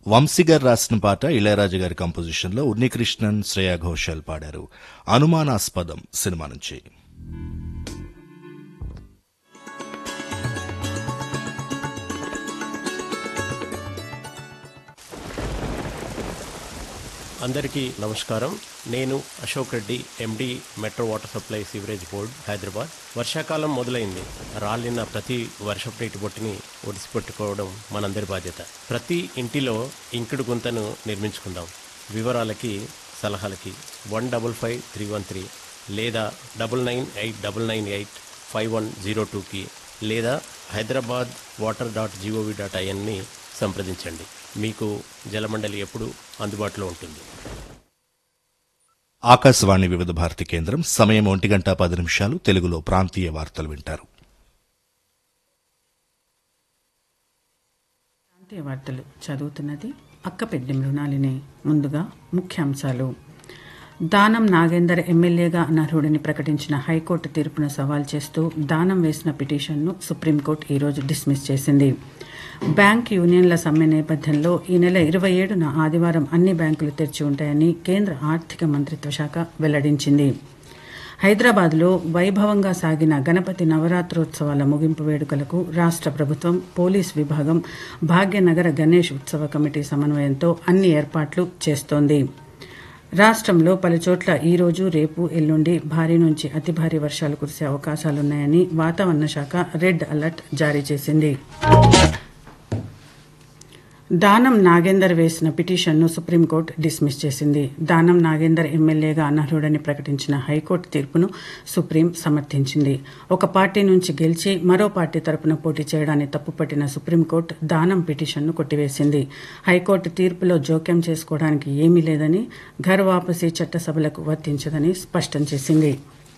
వంశీగారు రాసిన పాట ఇళయరాజు గారి కంపోజిషన్లో ఉన్నికృష్ణన్ శ్రేయా ఘోషాల్ పాడారు అనుమానాస్పదం సినిమా నుంచి అందరికీ నమస్కారం నేను Ashok Reddy MD metro water supply sewerage board Hyderabad వర్షాకాలం మొదలైంది రాలిన ప్రతి వర్షపు నీటి బొట్టుని ఒడిసిపెట్టుకోవడం మనందరి బాధ్యత ప్రతి ఇంటిలో ఇంకుడు గుంతను నిర్మించుకుందాం వివరాలకి సలహాలకి one double five three one three లేదా double nine eight double nine eight five one zero టూకి లేదా Hyderabad water dot gov dot ఐఎన్ని సంప్రదించండి మీకు జలమండలి ఎప్పుడు అందుబాటులో ఉంటుంది ఆకాశవాణి వివిధ భారతి కేంద్రం సమయం ఒంటి గంట పది నిమిషాలు తెలుగులో ప్రాంతీయ వార్తలు వింటారు ప్రాంతీయ వార్తలు చదువుతున్నది అక్కపెడ్డి మృణాలిని ముందుగా ముఖ్యాంశాలు దానం నాగేందర్ ఎమ్మెల్యేగా అనర్హుడిని ప్రకటించిన హైకోర్టు తీర్పును సవాల్ చేస్తూ దానం వేసిన పిటిషన్ను సుప్రీంకోర్టు ఈరోజు డిస్మిస్ చేసింది బ్యాంక్ యూనియన్ల సమ్మె నేపథ్యంలో ఈ నెల ఇరవై ఏడున ఆదివారం అన్ని బ్యాంకులు తెరిచి ఉంటాయని కేంద్ర ఆర్థిక మంత్రిత్వ శాఖ వెల్లడించింది హైదరాబాద్లో వైభవంగా సాగిన గణపతి నవరాత్రోత్సవాల ముగింపు వేడుకలకు రాష్ట్ర ప్రభుత్వం పోలీస్ విభాగం భాగ్యనగర గణేష్ ఉత్సవ కమిటీ సమన్వయంతో అన్ని ఏర్పాట్లు చేస్తోంది రాష్ట్రంలో పలుచోట్ల ఈ రోజు రేపు ఎల్లుండి భారీ నుంచి అతి భారీ వర్షాలు కురిసే అవకాశాలున్నాయని వాతావరణ శాఖ రెడ్ అలర్ట్ జారీ చేసింది దానం నాగేందర్ వేసిన పిటిషన్ను సుప్రీంకోర్టు డిస్మిస్ చేసింది దానం నాగేందర్ ఎమ్మెల్యేగా అనర్హుడని ప్రకటించిన హైకోర్టు తీర్పును సుప్రీం సమర్థించింది ఒక పార్టీ నుంచి గెలిచి మరో పార్టీ తరపున పోటీ చేయడాన్ని తప్పుపట్టిన సుప్రీంకోర్టు దానం పిటిషన్ను కొట్టివేసింది హైకోర్టు తీర్పులో జోక్యం చేసుకోవడానికి ఏమీ లేదని ఘర్ వాపసీ చట్టసభలకు వర్తించదని స్పష్టం చేసింది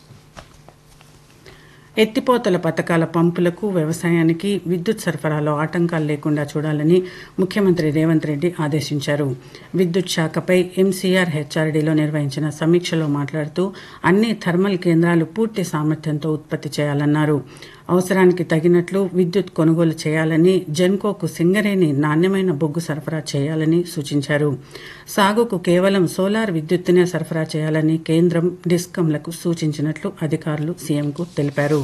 ఎత్తిపోతల పథకాల పంపులకు వ్యవసాయానికి విద్యుత్ సరఫరాలో ఆటంకాలు లేకుండా చూడాలని ముఖ్యమంత్రి రేవంత్ రెడ్డి ఆదేశించారు విద్యుత్ శాఖపై ఎంసీఆర్ హెచ్ఆర్డీలో నిర్వహించిన సమీక్షలో మాట్లాడుతూ అన్ని థర్మల్ కేంద్రాలు పూర్తి సామర్థ్యంతో ఉత్పత్తి చేయాలన్నారు అవసరానికి తగినట్లు విద్యుత్ కొనుగోలు చేయాలని జెన్కోకు సింగరేణి నాణ్యమైన బొగ్గు సరఫరా చేయాలని సూచించారు సాగుకు కేవలం సోలార్ విద్యుత్తునే సరఫరా చేయాలని కేంద్రం డిస్కంలకు సూచించినట్లు అధికారులు సీఎంకు తెలిపారు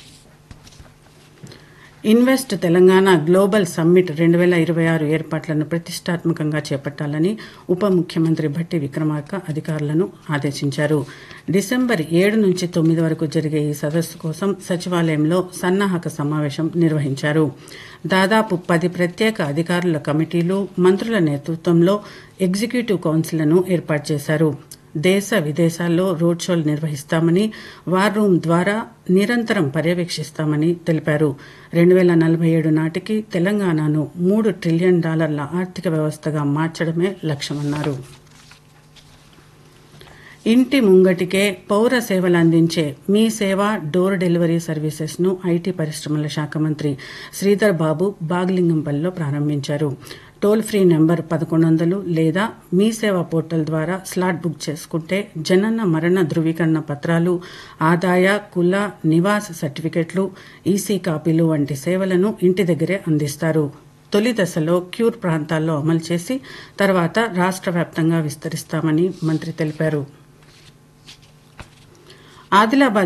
ఇన్వెస్ట్ తెలంగాణ గ్లోబల్ సమ్మిట్ రెండు వేల ఇరవై ఆరు ఏర్పాట్లను ప్రతిష్టాత్మకంగా చేపట్టాలని ఉప ముఖ్యమంత్రి భట్టి విక్రమార్క అధికారులను ఆదేశించారు డిసెంబర్ ఏడు నుంచి తొమ్మిది వరకు జరిగే ఈ సదస్సు కోసం సచివాలయంలో సన్నాహక సమావేశం నిర్వహించారు దాదాపు పది ప్రత్యేక అధికారుల కమిటీలు మంత్రుల నేతృత్వంలో ఎగ్జిక్యూటివ్ కౌన్సిల్ను ఏర్పాటు చేశారు దేశ విదేశాల్లో రోడ్ షోలు నిర్వహిస్తామని వార్ రూమ్ ద్వారా నిరంతరం పర్యవేక్షిస్తామని తెలిపారు రెండు వేల నలభై ఏడు నాటికి తెలంగాణను మూడు ట్రిలియన్ డాలర్ల ఆర్థిక వ్యవస్థగా మార్చడమే లక్ష్యమన్నారు ఇంటి ముంగటికే పౌర సేవలు అందించే Mee Seva door delivery services ను ఐటీ పరిశ్రమల శాఖ మంత్రి శ్రీధర్ బాబు బాగ్లింగంపల్లిలో ప్రారంభించారు టోల్ ఫ్రీ నెంబర్ పదకొండు వందలు లేదా మీ సేవ పోర్టల్ ద్వారా స్లాట్ బుక్ చేసుకుంటే జనన మరణ ధృవీకరణ పత్రాలు ఆదాయ కుల నివాస సర్టిఫికెట్లు ఈసీ కాపీలు వంటి సేవలను ఇంటి దగ్గరే అందిస్తారు తొలి దశలో క్యూర్ ప్రాంతాల్లో అమలు చేసి తర్వాత రాష్ట్ర వ్యాప్తంగా విస్తరిస్తామని మంత్రి తెలిపారు ఆదిలాబాద్